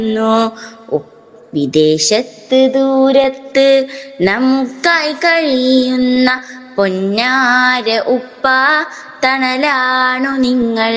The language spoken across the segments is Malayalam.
ന്നു. ഉ- വിദേശത്ത് ദൂരത്ത് നമുക്കായി കഴിയുന്ന പൊന്നാര ഉപ്പ തണലാണു നിങ്ങൾ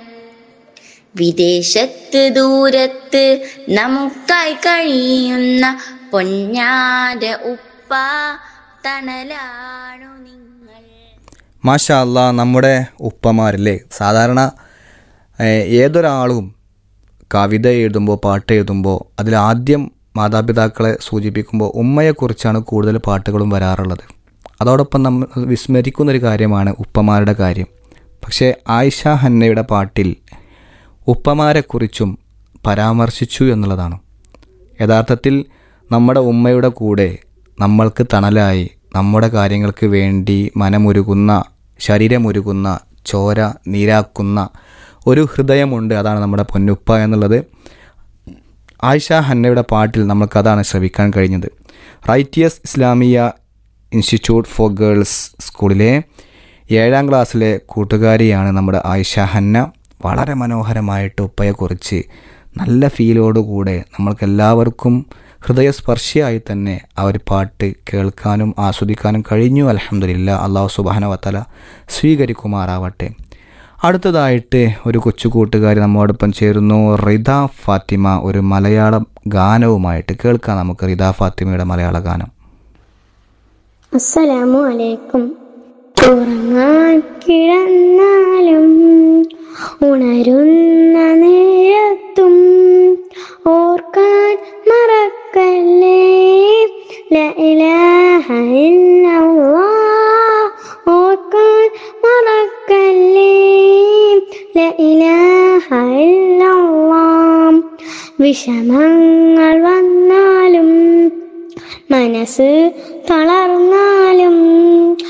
വിദേശത്ത് ദൂരത്ത് നമുക്കായി കഴിയുന്ന പൊന്നാര ഉപ്പ തണലാണു നിങ്ങൾ മാഷാ അല്ലാ നമ്മുടെ ഉപ്പമാരല്ലേ സാധാരണ ഏഹ്, ഏതൊരാളും കവിത എഴുതുമ്പോൾ പാട്ട് എഴുതുമ്പോൾ അതിലാദ്യം മാതാപിതാക്കളെ സൂചിപ്പിക്കുമ്പോൾ ഉമ്മയെക്കുറിച്ചാണ് കൂടുതൽ പാട്ടുകളും വരാറുള്ളത് അതോടൊപ്പം നമ്മൾ വിസ്മരിക്കുന്നൊരു കാര്യമാണ് ഉപ്പമാരുടെ കാര്യം പക്ഷേ ആയിഷ ഹന്നയുടെ പാട്ടിൽ ഉപ്പമാരെക്കുറിച്ചും പരാമർശിച്ചു എന്നുള്ളതാണ് യഥാർത്ഥത്തിൽ നമ്മുടെ ഉമ്മയുടെ കൂടെ നമ്മൾക്ക് തണലായി നമ്മുടെ കാര്യങ്ങൾക്ക് വേണ്ടി മനമുരുകുന്ന ശരീരമുരുകുന്ന ചോര നീരാക്കുന്ന ഒരു ഹൃദയമുണ്ട് അതാണ് നമ്മുടെ പൊന്നുപ്പ എന്നുള്ളത് ആയിഷ ഹന്നയുടെ പാട്ടിൽ നമുക്കതാണ് ശ്രവിക്കാൻ കഴിഞ്ഞത് righteous Islamia institute for girls സ്കൂളിലെ ഏഴാം ക്ലാസ്സിലെ കൂട്ടുകാരിയാണ് നമ്മുടെ ആയിഷ ഹന്ന വളരെ മനോഹരമായിട്ട് ഉപ്പയെക്കുറിച്ച് നല്ല ഫീലോടുകൂടെ നമ്മൾക്കെല്ലാവർക്കും ഹൃദയസ്പർശിയായി തന്നെ ആ ഒരു പാട്ട് കേൾക്കാനും ആസ്വദിക്കാനും കഴിഞ്ഞു അലഹമില്ല അള്ളാഹു സുബാന വത്തല സ്വീകരിക്കുമാറാവട്ടെ അടുത്തതായിട്ട് ഒരു കൊച്ചു കൂട്ടുകാരി നമ്മോടൊപ്പം ചേരുന്നു റിദ ഫാത്തിമ ഒരു മലയാളം ഗാനവുമായിട്ട് കേൾക്കാം നമുക്ക് റിദ ഫാത്തിമയുടെ മലയാള ഗാനം അസ്സലാമു അലൈക്കും ഉറങ്ങാൻ കിടന്നാലും ഉണരുന്ന നേരത്തും ഓർക്കാൻ മറക്കല്ലേ ല ഇലാഹ ഇല്ലല്ലാഹ് ഓർക്കാൻ മറക്കല്ലേ ല ഇലാഹ ഇല്ലല്ലാഹ് വിഷമങ്ങൾ വന്നാലും മനസ്സ് തളർന്നാലും